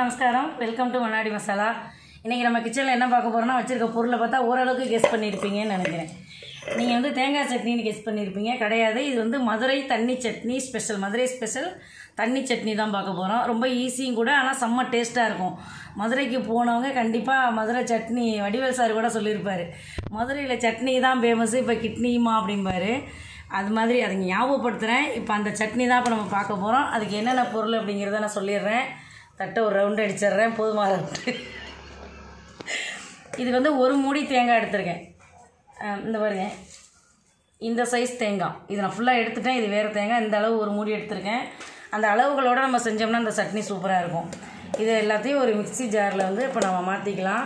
நமஸ்காரம் welcome to மண்ணாடி masala இன்றைக்கி நம்ம கிச்சனில் என்ன பார்க்க போகிறோம்னா வச்சுருக்க பொருளை பார்த்தா ஓரளவுக்கு கெஸ் பண்ணியிருப்பீங்கன்னு நினைக்கிறேன் நீங்கள் வந்து தேங்காய் சட்னின்னு கெஸ் பண்ணியிருப்பீங்க கிடையாது இது வந்து மதுரை தண்ணி சட்னி ஸ்பெஷல் மதுரை ஸ்பெஷல் தண்ணி சட்னி தான் பார்க்க போகிறோம் ரொம்ப ஈஸியும் கூட ஆனால் செம்ம டேஸ்ட்டாக இருக்கும் மதுரைக்கு போனவங்க கண்டிப்பாக மதுரை சட்னி வடிவேல் சார் கூட சொல்லியிருப்பார் மதுரையில் சட்னி தான் ஃபேமஸ்ஸு இப்போ கிட்னியுமா அப்படிம்பாரு அது மாதிரி அதை ஞாபகப்படுத்துகிறேன் இப்போ அந்த சட்னி தான் இப்போ நம்ம பார்க்க போகிறோம் அதுக்கு என்னென்ன பொருள் அப்படிங்கிறத நான் சொல்லிடுறேன் தட்டை ஒரு ரவுண்டு அடிச்சிடுறேன் போதுமாக ரவுண்டு இதுக்கு வந்து ஒரு மூடி தேங்காய் எடுத்திருக்கேன் அஹ் இந்த பாருங்க இந்த சைஸ் தேங்காய் இது நான் ஃபுல்லாக எடுத்துட்டேன் இது வேறு தேங்காய் இந்த அளவு ஒரு மூடி எடுத்திருக்கேன் அந்த அளவுகளோடு நம்ம செஞ்சோம்னா அந்த சட்னி சூப்பராக இருக்கும் இது எல்லாத்தையும் ஒரு மிக்ஸி ஜாரில் வந்து இப்போ நம்ம மாற்றிக்கலாம்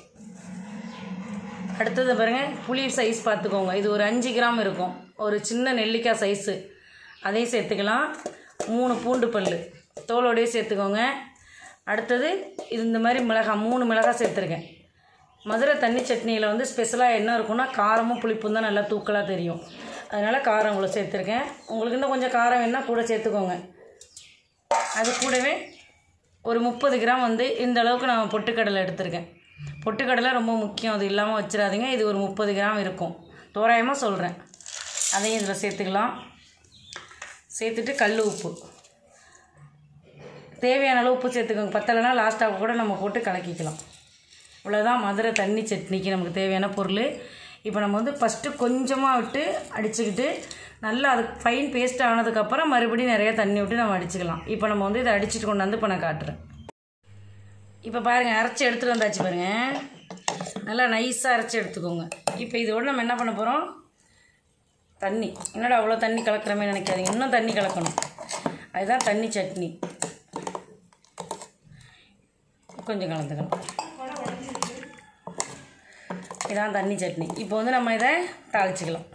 அடுத்தது பாருங்கள் புளி சைஸ் பார்த்துக்கோங்க இது ஒரு அஞ்சு கிராம் இருக்கும் ஒரு சின்ன நெல்லிக்காய் சைஸு அதையும் சேர்த்துக்கலாம் மூணு பூண்டு பல் தோலோடையே சேர்த்துக்கோங்க அடுத்தது இது இந்த மாதிரி மிளகாய் மூணு மிளகாய் சேர்த்துருக்கேன் மதுரை தண்ணி சட்னியில் வந்து ஸ்பெஷலாக என்ன இருக்கும்னா காரமும் புளிப்பும் தான் நல்லா தூக்கலாக தெரியும் அதனால் காரம் இவ்வளோ சேர்த்துருக்கேன் உங்களுக்கு இன்னும் கொஞ்சம் காரம் வேணால் கூட சேர்த்துக்கோங்க அது கூடவே ஒரு முப்பது கிராம் வந்து இந்த அளவுக்கு நான் பொட்டுக்கடலை எடுத்திருக்கேன் பொட்டுக்கடலை ரொம்ப முக்கியம் அது இல்லாமல் வச்சிடாதீங்க இது ஒரு முப்பது கிராம் இருக்கும் தோராயமாக சொல்கிறேன் அதையும் இதில் சேர்த்துக்கலாம் சேர்த்துட்டு கல் உப்பு தேவையான அளவு உப்பு சேர்த்துக்கோங்க பத்தலைனா லாஸ்ட்டாக கூட நம்ம போட்டு கலக்கிக்கலாம் இவ்வளோதான் மதுரை தண்ணி சட்னிக்கு நமக்கு தேவையான பொருள் இப்போ நம்ம வந்து ஃபஸ்ட்டு கொஞ்சமாக விட்டு அடிச்சுக்கிட்டு நல்லா அது ஃபைன் பேஸ்ட் ஆனதுக்கப்புறம் மறுபடியும் நிறைய தண்ணி விட்டு நம்ம அடிச்சுக்கலாம் இப்போ நம்ம வந்து இதை அடிச்சுட்டு கொண்டாந்து இப்போ நான் காட்டுறேன் இப்போ பாருங்கள் அரைச்சி எடுத்துகிட்டு வந்தாச்சு பாருங்கள் நல்லா நைஸாக அரைச்சி எடுத்துக்கோங்க இப்போ இதோட நம்ம என்ன பண்ண போகிறோம் தண்ணி என்னடா அவ்வளோ தண்ணி கலக்கிறமே நினைக்காதீங்க இன்னும் தண்ணி கலக்கணும் அதுதான் தண்ணி சட்னி கொஞ்சம் கலந்துக்கலாம் இதான் தண்ணி சட்னி இப்போ வந்து நம்ம இதை தாளிச்சுக்கலாம்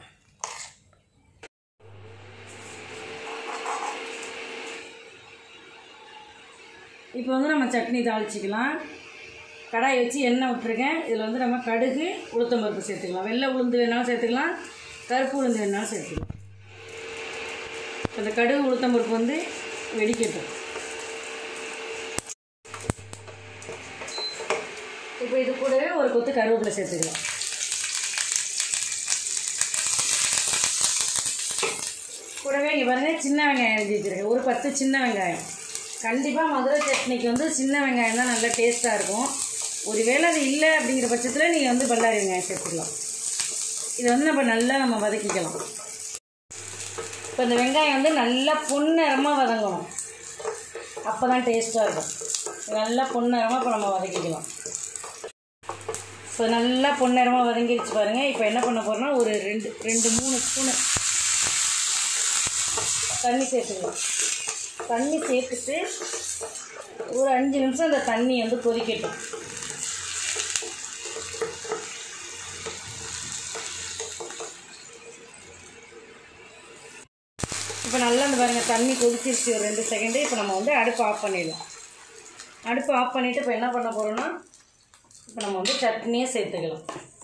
இப்போ வந்து நம்ம சட்னி தாளிச்சிக்கலாம் கடாய் வச்சு எண்ணெய் விட்டுருக்கேன் இதில் வந்து நம்ம கடுகு உளுத்தம்பருப்பு சேர்த்துக்கலாம் வெள்ளை உளுந்து வேணாலும் சேர்த்துக்கலாம் கருப்பு உளுந்து வேணாலும் சேர்த்துக்கலாம் இப்போ இந்த கடுகு உளுத்தம்பருப்பு வந்து வெடிக்கட்டும் இப்போ இது கூடவே ஒரு கொத்து கருவேப்பிலை சேர்த்துக்கலாம் கூடவே இங்கே பாருங்கள் சின்ன வெங்காயம் எழுதி வச்சுருக்கேன் ஒரு பத்து சின்ன வெங்காயம் கண்டிப்பாக மதுரை சட்னிக்கு வந்து சின்ன வெங்காயம் தான் நல்லா டேஸ்ட்டாக இருக்கும் ஒருவேளை அது இல்லை அப்படிங்கிற பட்சத்தில் நீங்கள் வந்து பல்லாரி வெங்காயம் சேர்த்துக்கலாம் இதை வந்து நம்ம நல்லா நம்ம வதக்கிக்கலாம் இப்போ இந்த வெங்காயம் வந்து நல்லா பொன்னிறமாக வதங்கணும் அப்போ தான் டேஸ்ட்டாக இருக்கும் நல்லா பொன்னிறமாக இப்போ நம்ம வதக்கிக்கலாம் இப்போ நல்லா பொன்னிறமாக வதங்கிருச்சு பாருங்கள் இப்போ என்ன பண்ண போகிறோம்னா ஒரு ரெண்டு ரெண்டு மூணு ஸ்பூனு தண்ணி சேர்த்துக்கலாம் தண்ணி சேர்த்துட்டு ஒரு அஞ்சு நிமிஷம் அந்த தண்ணி வந்து கொதிக்கட்டும் இப்போ நல்லா இந்த பாருங்கள் தண்ணி கொதிச்சிருச்சு ஒரு ரெண்டு செகண்டு இப்போ நம்ம வந்து அடுப்பு ஆஃப் பண்ணிடலாம் அடுப்பு ஆஃப் பண்ணிவிட்டு இப்போ என்ன பண்ண போகிறோன்னா இப்போ நம்ம வந்து சட்னியே சேர்த்துக்கலாம்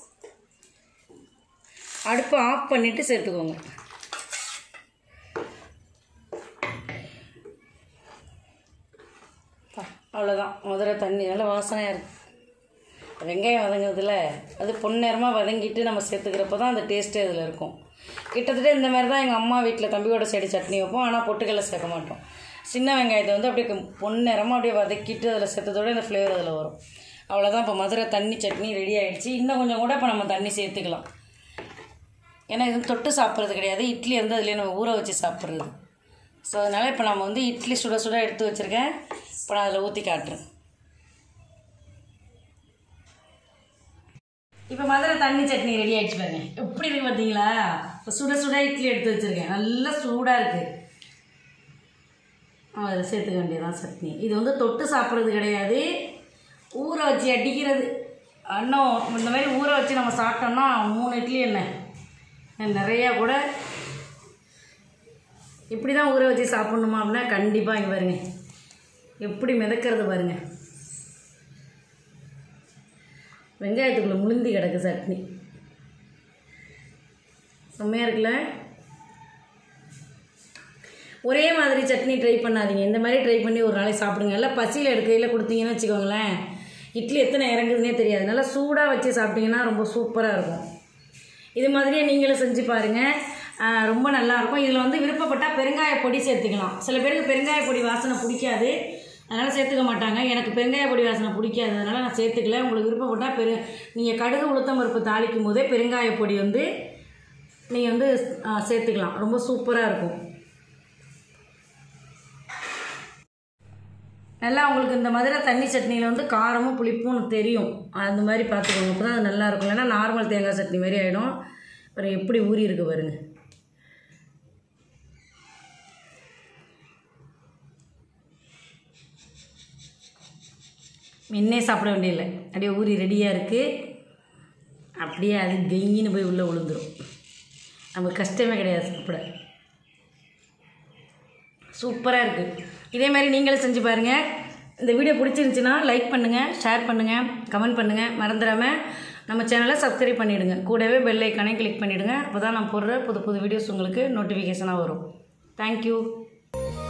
அடுப்பு ஆஃப் பண்ணிவிட்டு சேர்த்துக்கோங்க அவ்வளோதான் மதுரை தண்ணி நல்லா வாசனையாக இருக்குது வெங்காயம் வதங்குறதுல அது பொன்னேரமாக வதங்கிட்டு நம்ம சேர்த்துக்கிறப்ப தான் அந்த டேஸ்ட்டே அதில் இருக்கும் கிட்டத்தட்ட இந்த மாதிரி தான் எங்கள் அம்மா வீட்டில் தம்பியோட செடி சட்னி வைப்போம் ஆனால் பொட்டுக்கடலை சேர்க்க மாட்டோம் சின்ன வெங்காயத்தை வந்து அப்படியே பொன்னேரமாக அப்படியே வதக்கிட்டு அதில் சேர்த்ததோட இந்த ஃப்ளேவர் அதில் வரும் அவ்வளோதான் இப்போ மதுரை தண்ணி சட்னி ரெடி ஆகிடுச்சு இன்னும் கொஞ்சம் கூட இப்போ நம்ம தண்ணி சேர்த்துக்கலாம் ஏன்னா இது தொட்டு சாப்பிட்றது கிடையாது இட்லி வந்து அதுலேயே நம்ம ஊற வச்சு சாப்பிட்றது ஸோ அதனால் இப்போ நம்ம வந்து இட்லி சுட சுட எடுத்து வச்சுருக்கேன் இப்போ நான் அதில் ஊற்றி காட்டுறேன் இப்போ மதுரை தண்ணி சட்னி ரெடி ஆகிடுச்சு பாருங்க எப்படி இருக்கு பார்த்தீங்களா இப்போ சுட சுட இட்லி எடுத்து வச்சுருக்கேன் நல்லா சூடாக இருக்குது அதில் சேர்த்துக்க வேண்டியதான் சட்னி இது வந்து தொட்டு சாப்பிட்றது கிடையாது ஊற வச்சு அடிக்கிறது அன்னம் இந்த மாதிரி ஊற வச்சு நம்ம சாப்பிட்டோம்னா மூணு இட்லி என்ன நிறையா கூட இப்படி தான் ஊற வச்சு சாப்பிட்ணுமா அப்படின்னா கண்டிப்பாக இங்கே பாருங்க எப்படி மிதக்கிறது பாருங்க வெங்காயத்துக்குள்ளே முழுந்தி கிடக்கு சட்னி செம்மையாக இருக்குல்ல ஒரே மாதிரி சட்னி ட்ரை பண்ணாதீங்க இந்த மாதிரி ட்ரை பண்ணி ஒரு நாளைக்கு சாப்பிடுங்க எல்லாம் பசியில் எடுக்கையில் கொடுத்தீங்கன்னு வச்சுக்கோங்களேன் இட்லி எத்தனை இறங்குதுன்னே தெரியாது நல்லா சூடாக வச்சு சாப்பிட்டீங்கன்னா ரொம்ப சூப்பராக இருக்கும் இது மாதிரியே நீங்களும் செஞ்சு பாருங்கள் ஆஹ் ரொம்ப நல்லாயிருக்கும் இதில் வந்து விருப்பப்பட்டால் பெருங்காய பொடி சேர்த்துக்கலாம் சில பேருக்கு பெருங்காய பொடி வாசனை பிடிக்காது அதனால் சேர்த்துக்க மாட்டாங்க எனக்கு பெருங்காய பொடி வாசனை பிடிக்காது அதனால் நான் சேர்த்துக்கல உங்களுக்கு விருப்பப்பட்டால் பெரு நீங்கள் கடுகு உளுத்தம் பருப்பு தாளிக்கும் போதே பெருங்காய பொடி வந்து நீங்கள் வந்து ஆஹ் சேர்த்துக்கலாம் ரொம்ப சூப்பராக இருக்கும் நல்லா உங்களுக்கு இந்த மதுரை தண்ணி சட்னியில் வந்து காரமும் புளிப்பும் தெரியும் அந்த மாதிரி பார்த்துக்கோங்க அப்போ தான் அது நல்லா இருக்கும் இல்லைன்னா நார்மல் தேங்காய் சட்னி மாதிரி ஆகிடும் அப்புறம் எப்படி ஊறி இருக்கு பாருங்க முன்னே சாப்பிட வேண்டியதில்லை அப்படியே ஊறி ரெடியாக இருக்குது அப்படியே அது கெங்கின்னு போய் உள்ளே விழுந்துரும் நமக்கு கஷ்டமே கிடையாது சாப்பிட சூப்பராக இருக்குது இதே மாதிரி நீங்களும் செஞ்சு பாருங்கள் இந்த வீடியோ பிடிச்சிருந்துச்சின்னா லைக் பண்ணுங்கள் ஷேர் பண்ணுங்கள் கமெண்ட் பண்ணுங்கள் மறந்துடாமல் நம்ம சேனலை சப்ஸ்கிரைப் பண்ணிவிடுங்க கூடவே பெல் ஐக்கானே கிளிக் பண்ணிவிடுங்க அப்போ தான் நான் போடுற புது புது வீடியோஸ் உங்களுக்கு நோட்டிஃபிகேஷனாக வரும் தேங்க்யூ